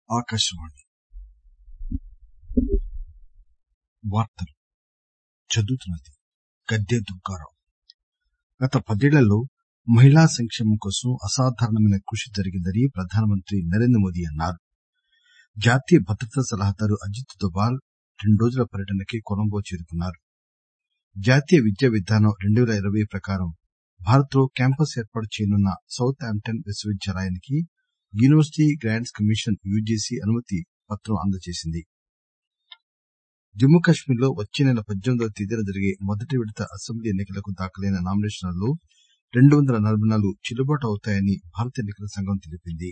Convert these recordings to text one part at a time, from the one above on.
ఆకాశవాణి వార్తలు చదువుతున్నది గద్దె దుర్గారావు గత పదేళ్లలో మహిళా సంక్షేమం కోసం అసాధారణమైన కృషి జరిగిందని ప్రధానమంత్రి నరేంద్ర మోదీ అన్నారు జాతీయ భద్రతా సలహాదారు అజిత్ దోబాల్ రెండు రోజుల పర్యటనకి కొలంబో చేరుకున్నారు జాతీయ విద్యా విధానం రెండు పేల ఇరవై ప్రకారం భారత్ లో క్యాంపస్ ఏర్పాటు చేయనున్న సౌత్ ఆంప్టన్ విశ్వవిద్యాలయానికి యూనివర్సిటీ గ్రాంట్స్ కమిషన్ యూజీసీ అనుమతి పత్రం అందజేసింది జమ్మూ కశ్మీర్ లో వచ్చే నెల పద్దెనిమిదవ తేదీన జరిగే మొదటి విడత అసెంబ్లీ ఎన్ని కలకు దాఖలైన నామినేషన్లలో రెండు వందల నలబై నాలుగు చెల్లుబాటు అవుతాయని భారత ఎన్ని కల సంఘం తెలిపింది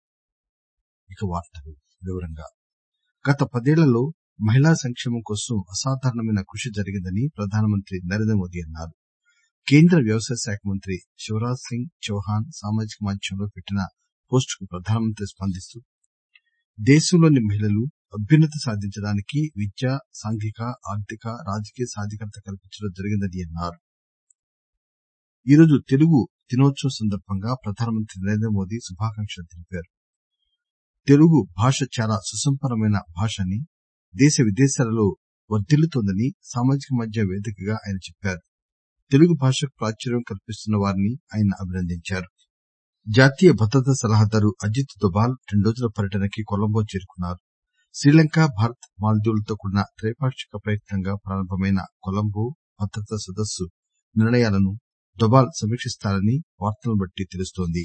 గత పదేళ్లలో మహిళా సంక్షేమం కోసం అసాధారణమైన కృషి జరిగిందని ప్రధానమంత్రి నరేంద్ర మోదీ అన్నారు కేంద్ర వ్యవసాయ శాఖ మంత్రి శివరాజ్ సింగ్ చౌహాన్ సామాజిక మాధ్యమంలో పెట్టిన పోస్ట్ కు ప్రధానమంత్రి స్పందిస్తూ దేశంలోని మహిళలు అభ్యున్నతి సాధించడానికి విద్య సాంఘిక ఆర్థిక రాజకీయ సాధికారత కల్పించడం జరిగిందని అన్నారు ఈరోజు తెలుగు దినోత్సవం సందర్భంగా ప్రధానమంత్రి నరేంద్ర మోదీ శుభాకాంక్షలు తెలిపారు తెలుగు భాష చాలా సుసంపన్నమైన భాష అని దేశ విదేశాలలో వర్దిల్లుతోందని సామాజిక మాధ్యమ వేదికగా ఆయన చెప్పారు తెలుగు భాషకు ప్రాచుర్యం కల్పిస్తున్న వారిని ఆయన అభినందించారు జాతీయ భద్రతా సలహాదారు అజిత్ దోబాల్ రెండు రోజుల పర్యటనకి కొలంబో చేరుకున్నారు శ్రీలంక భారత్ మాల్దీవులతో కూడిన త్రైపాక్షిక ప్రయత్నంగా ప్రారంభమైన కొలంబో భద్రతా సదస్సు నిర్ణయాలను దోబాల్ సమీక్షిస్తారని వార్తలను బట్టి తెలుస్తోంది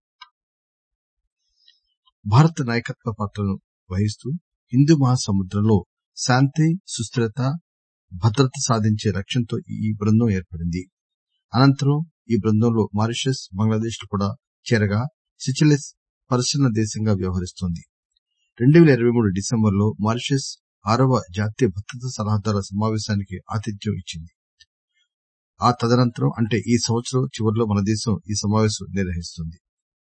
భారత్ నాయకత్వ పాత్రను వహిస్తూ హిందూ మహాసముద్రంలో శాంతి సుస్దిరత భద్రత సాధించే లక్ష్యంతో ఈ బృందం ఏర్పడింది అనంతరం ఈ బృందంలో మారిషస్ బంగ్లాదేశ్ లు కూడా చేరగా సిచెలిస్ పరిశీలన దేశంగా వ్యవహరిస్తోంది రెండు పేల ఇరవై మూడు డిసెంబర్ లో మారిషస్ ఆరవ జాతీయ భద్రతా సలహాదారుల సమావేశానికి ఆతిథ్యం ఇచ్చింది ఆ తదనంతరం అంటే ఈ సంవత్సరం చివర్లో మన దేశం ఈ సమావేశం నిర్వహిస్తుంది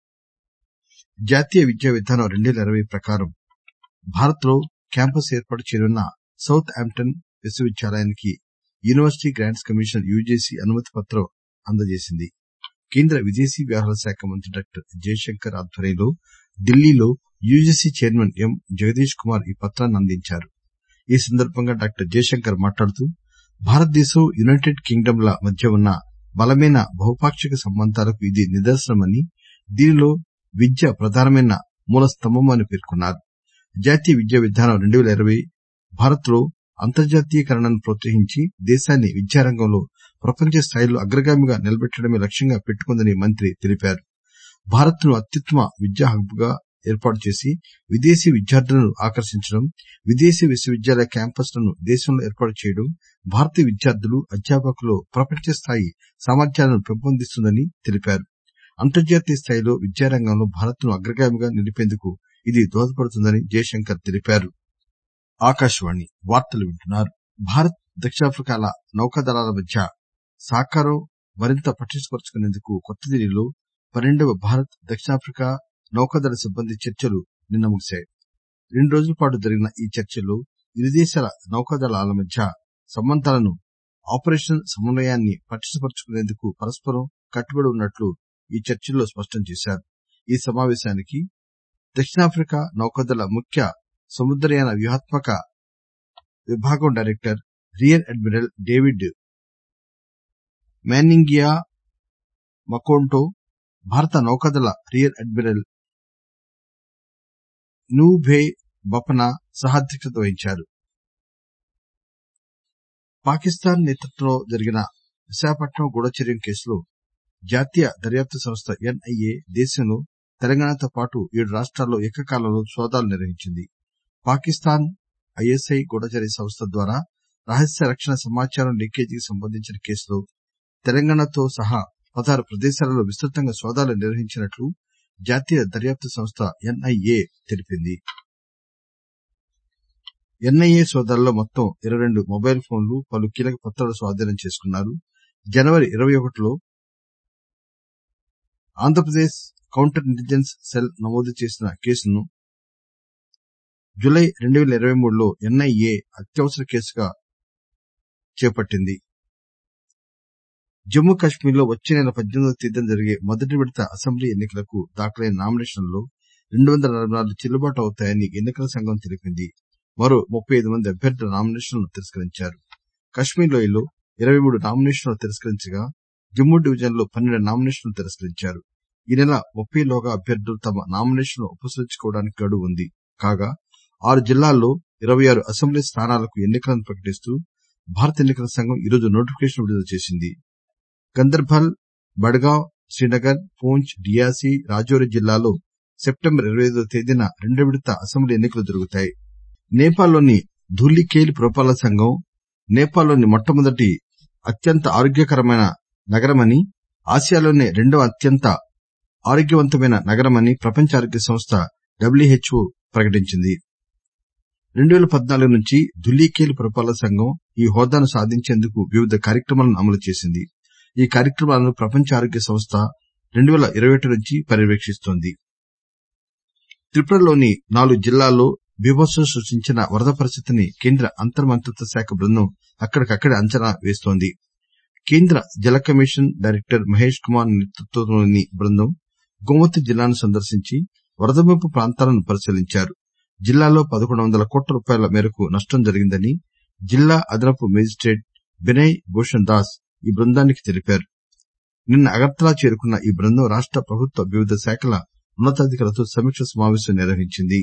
జాతీయ విద్యా విధానం రెండు పేల ఇరవై ప్రకారం భారత్ లో క్యాంపస్ ఏర్పాటు చేయనున్న సౌత్ ఆంప్టన్ విశ్వవిద్యాలయానికి యూనివర్సిటీ గ్రాంట్స్ కమిషన్ యూజీసీ అనుమతి పత్రం అందజేసింది కేంద్ర విదేశీ వ్యవహారాల శాఖ మంత్రి డాక్టర్ జయశంకర్ ఆధ్వర్యంలో ఢిల్లీలో UGC chairman M Jagadish Kumar ఈ పత్రాన్ని అందించారు ఈ సందర్భంగా డాక్టర్ జయశంకర్ మాట్లాడుతూ భారతదేశం యునైటెడ్ కింగ్డమ్ ల మధ్య ఉన్న బలమైన బహుపాక్షిక సంబంధాలకు ఇది నిదర్శనమని దీనిలో విద్య ప్రధానమైన మూల స్తంభమని పేర్కొన్నారు జాతీయ విద్యా విధానం రెండు పేల ఇరవై భారత్ లో అంతర్జాతీయకరణను ప్రోత్సహించి దేశాన్ని విద్యారంగంలో ప్రపంచ స్థాయిలో అగ్రగామిగా నిలబెట్టడమే లక్ష్యంగా పెట్టుకుందని మంత్రి తెలిపారు భారత్ ను అత్యుత్తమ విద్యా హబ్ గా ఏర్పాటు చేసి విదేశీ విద్యార్థులను ఆకర్షించడం విదేశీ విశ్వవిద్యాలయ క్యాంపస్ లను దేశంలో ఏర్పాటు చేయడం భారతీయ విద్యార్థులు అధ్యాపకుల్లో ప్రపంచ స్థాయి సామర్థ్యాలను పెంపొందిస్తుందని తెలిపారు అంతర్జాతీయ స్థాయిలో విద్యారంగంలో భారత్ ను అగ్రగామిగా నిలిపేందుకు ఇది దోహదపడుతుందని జయశంకర్ తెలిపారు భారత్ దక్షిణాఫ్రికాల నౌకాదళాల మధ్య సహకారం మరింత పటిష్టపర్చుకునేందుకు కొత్తదిల్లీలో పన్నెండవ భారత్ దక్షిణాఫ్రికా నౌకాదళ సిబ్బంది చర్చలు నిన్న ముగిశాయి రెండు రోజుల పాటు జరిగిన ఈ చర్చల్లో ఇరు దేశాల నౌకాదళాల మధ్య సంబంధాలను ఆపరేషనల్ సమన్వయాన్ని పటిష్టపర్చుకునేందుకు పరస్పరం కట్టుబడి ఉన్నట్లు ఈ చర్చల్లో స్పష్టం చేశారు ఈ సమావేశానికి దక్షిణాఫ్రికా నౌకాదళ ముఖ్య సముద్రయాన వ్యూహాత్మక విభాగం డైరెక్టర్ రియర్ అడ్మిరల్ డేవిడ్ మ్యానింగియా మకోంటో భారత నౌకాదళ రియర్ అడ్మిరల్ నూభే బపన సహాధ్యక్షత వహించారు పాకిస్తాన్ నేతృత్వంలో జరిగిన విశాఖపట్నం గూఢచర్యం కేసులో జాతీయ దర్యాప్తు సంస్థ ఎన్ఐఏ దేశంలో తెలంగాణతో పాటు ఏడు రాష్ట్రాల్లో ఏకకాలంలో సోదాలు నిర్వహించింది పాకిస్తాన్ ఐఎస్ఐ గూఢచర్య సంస్థ ద్వారా రహస్య రక్షణ సమాచారం లీకేజీకి సంబంధించిన కేసులో తెలంగాణతో సహా పదహారు ప్రదేశాలలో విస్తృతంగా సోదాలు నిర్వహించినట్లు జాతీయ దర్యాప్తు సంస్థ ఎన్ఐఏ తెలిపింది ఎన్ఐఏ సోదాల్లో మొత్తం ఇరవై రెండు మొబైల్ ఫోన్లు పలు కీలక పత్రాలు స్వాధీనం చేసుకున్నారు జనవరి ఇరవై ఒకటిలో ఆంధ్రప్రదేశ్ కౌంటర్ ఇంటెలిజెన్స్ సెల్ నమోదు చేసిన కేసును జులై రెండు పేల ఇరవై మూడులో ఎన్ఐఏ అత్యవసర కేసుగా చేపట్టింది జమ్మూ కశ్మీర్ లో వచ్చే నెల పద్దెనిమిదవ తేదీన జరిగే మొదటి విడత అసెంబ్లీ ఎన్ని కలకు దాఖలైన నామినేషన్లలో రెండు వందల నలభై నాలుగు చెల్లుబాటు అవుతాయని ఎన్నికల సంఘం తెలిపింది మరో ముప్పై ఐదు మంది అభ్యర్థుల నామినేషన్లను తిరస్కరించారు కశ్మీర్ లోయలో ఇరవై మూడు నామినేషన్లు తిరస్కరించగా జమ్మూ డివిజన్ లో పన్నెండు నామినేషన్లు తిరస్కరించారు ఈ నెల ముప్పై లోగా అభ్యర్థులు తమ నామినేషన్లు ఉపసంహరించుకోవడానికి గడువు ఉంది కాగా ఆరు జిల్లాల్లో ఇరవై ఆరు అసెంబ్లీ స్థానాలకు ఎన్నికలను ప్రకటిస్తూ భారత ఎన్నికల సంఘం ఈరోజు నోటిఫికేషన్ విడుదల చేసింది గందర్బల్ బడ్గావ్ శ్రీనగర్ పూంచ్ డియాసి రాజౌరి జిల్లాలో సెప్టెంబర్ ఇరవై ఐదవ తేదీన రెండో విడత అసెంబ్లీ ఎన్నికలు జరుగుతాయి నేపాల్లోని ధూళికేల్ పురపాలక సంఘం నేపాల్లోని మొట్టమొదటి అత్యంత ఆరోగ్యకరమైన నగరమని ఆసియాలోనే రెండవ అత్యంత ఆరోగ్యవంతమైన నగరమని ప్రపంచ ఆరోగ్య సంస్థ డబ్ల్యూహెచ్ఓ ప్రకటించింది రెండు పేల పద్నాలుగు నుంచి ధులీఖేల్ పురపాలక సంఘం ఈ హోదాను సాధించేందుకు వివిధ కార్యక్రమాలను అమలు చేసింది ఈ కార్యక్రమాలను ప్రపంచ ఆరోగ్య సంస్థ రెండు పేల ఇరవై ఒకటి నుంచి పర్యవేక్షిస్తోంది త్రిపురలోని నాలుగు జిల్లాల్లో బీభత్సం సృష్టించిన వరద పరిస్థితిని కేంద్ర అంతర్ మంత్రిత్వ శాఖ బృందం అక్కడికక్కడే అంచనా వేస్తోంది కేంద్ర జల కమిషన్ డైరెక్టర్ మహేష్ కుమార్ నేతృత్వంలోని బృందం గోమతి జిల్లాను సందర్శించి వరద ముంపు ప్రాంతాలను పరిశీలించారు జిల్లాలో పదకొండు వందల కోట్ల రూపాయల మేరకు నష్టం జరిగిందని జిల్లా అదనపు మేజిస్టేట్ బినయ్ భూషణ్ దాస్ ఈ బృందానికి తెలిపారు నిన్న అగర్తలా చేరుకున్న ఈ బృందం రాష్ట ప్రభుత్వ వివిధ శాఖల ఉన్నతాధికారులతో సమీక్ష సమావేశం నిర్వహించింది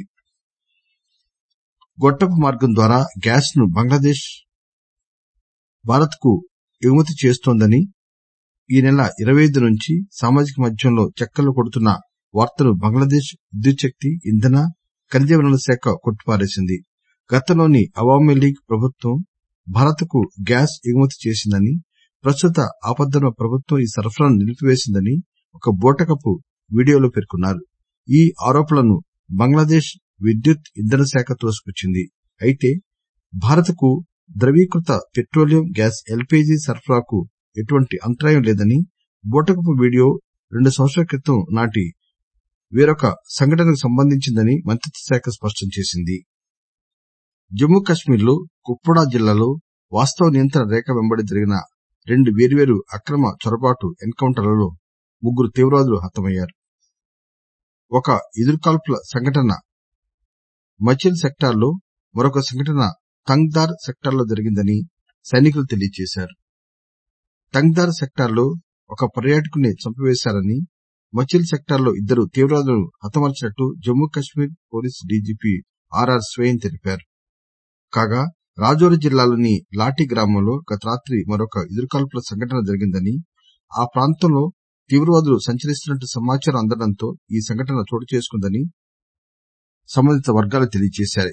గొట్టపు మార్గం ద్వారా గ్యాస్ ను బంగ్లాదేశ్ భారత్ కు ఎగుమతి చేస్తోందని ఈ నెల ఇరవై ఐదు నుంచి సామాజిక మాధ్యమంలో చక్కర్లు కొడుతున్న వార్తను బంగ్లాదేశ్ విద్యుత్ శక్తి ఇంధన ఖనిజ వనరుల శాఖ కొట్టిపారేసింది గతంలోని అవామీ లీగ్ ప్రభుత్వం భారత్ కు గ్యాస్ ఎగుమతి చేసిందని ప్రస్తుత ఆపద్దర్మ ప్రభుత్వం ఈ సరఫరాను నిలిపివేసిందని ఒక బూటకపు వీడియోలో పేర్కొన్నారు ఈ ఆరోపణలను బంగ్లాదేశ్ విద్యుత్ ఇంధన శాఖ తోసిపుచ్చింది అయితే భారత్ కు ద్రవీకృత పెట్రోలియం గ్యాస్ ఎల్పీజీ సరఫరాకు ఎటువంటి అంతరాయం లేదని బూటకపు వీడియో రెండు సంవత్సరాల క్రితం నాటి వేరొక సంఘటనకు సంబంధించిందని మంత్రిత్వ శాఖ స్పష్టం చేసింది జమ్మూ కశ్మీర్ లో కుప్వాడా జిల్లాలో వాస్తవ నియంత్రణ రేఖ వెంబడి జరిగిన రెండు వేర్వేరు అక్రమ చొరబాటు ఎన్కౌంటర్లలో ముగ్గురు తీవ్రవాదులు హతమయ్యారు ఒక ఎదురుకాల్పుల సంఘటన మచిల్ సెక్టార్లో మరొక సంఘటన తంగ్దార్ సెక్టార్లో జరిగిందని సైనికులు తెలియజేశారు తంగ్దార్ సెక్టార్లో ఒక పర్యాటకుడిని చంపివేశారని మచిల్ సెక్టార్లో ఇద్దరు తీవ్రవాదులను హతమార్చినట్టు Jammu Kashmir police DGP R R Swain తెలిపారు కాగా రాజౌరి జిల్లాలోని లాఠీ గ్రామంలో గత రాత్రి మరొక ఎదురుకాల్పుల సంఘటన జరిగిందని ఆ ప్రాంతంలో తీవ్రవాదులు సంచరిస్తున్నట్టు సమాచారం అందడంతో ఈ సంఘటన చోటు చేసుకుందని సంబంధిత వర్గాలు తెలియజేశాయి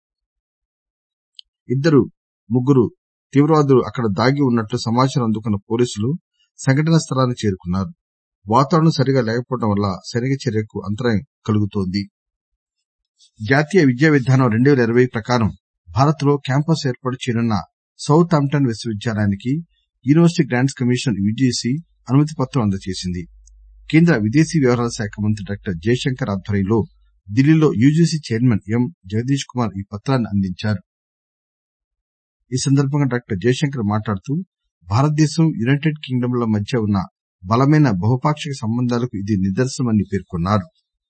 ఇద్దరు ముగ్గురు తీవ్రవాదులు అక్కడ దాగి ఉన్నట్లు సమాచారం అందుకున్న పోలీసులు సంఘటనా స్థలానికి చేరుకున్నారు వాతావరణం సరిగా లేకపోవడం వల్ల సైనిక చర్యకు అంతరాయం కలుగుతోంది జాతీయ విద్యా విధానం రెండు పేల ఇరవై ప్రకారం భారత్ లో క్యాంపస్ ఏర్పాటు చేయనున్న సౌత్ ఆంప్టన్ విశ్వవిద్యాలయానికి యూనివర్సిటీ గ్రాంట్స్ కమిషన్ యూజీసీ అనుమతి పత్రం అందజేసింది కేంద్ర విదేశీ వ్యవహారాల శాఖ మంత్రి డాక్టర్ జయశంకర్ ఆధ్వర్యంలో ఢిల్లీలో UGC chairman M Jagadish Kumar ఈ పత్రాన్ని అందించారు ఈ సందర్భంగా డాక్టర్ జయశంకర్ మాట్లాడుతూ భారతదేశం యునైటెడ్ కింగ్డమ్ ల మధ్య ఉన్న బలమైన బహుపాక్షిక సంబంధాలకు ఇది నిదర్శనమని పేర్కొన్నారు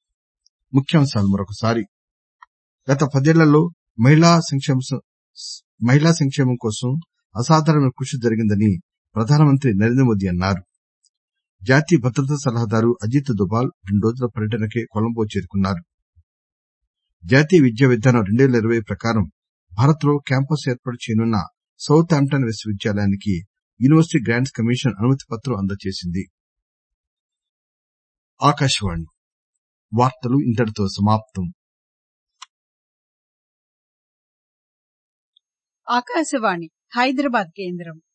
గత పదేళ్లలో మహిళా సంక్షేమం కోసం అసాధారణమైన కృషి జరిగిందని ప్రధానమంత్రి నరేంద్ర మోదీ అన్నారు జాతీయ భద్రతా సలహాదారు అజిత్ దోబాల్ రెండు రోజుల పర్యటనకై కొలంబో చేరుకున్నారు జాతీయ విద్యా విధానం రెండు పేల ఇరవై ప్రకారం భారత్ లో క్యాంపస్ ఏర్పాటు చేయనున్న సౌత్ ఆంప్టన్ విశ్వవిద్యాలయానికి యూనివర్సిటీ గ్రాంట్స్ కమిషన్ అనుమతి పత్రం అందజేసింది ఆకాశవాణి హైదరాబాద్ కేంద్రం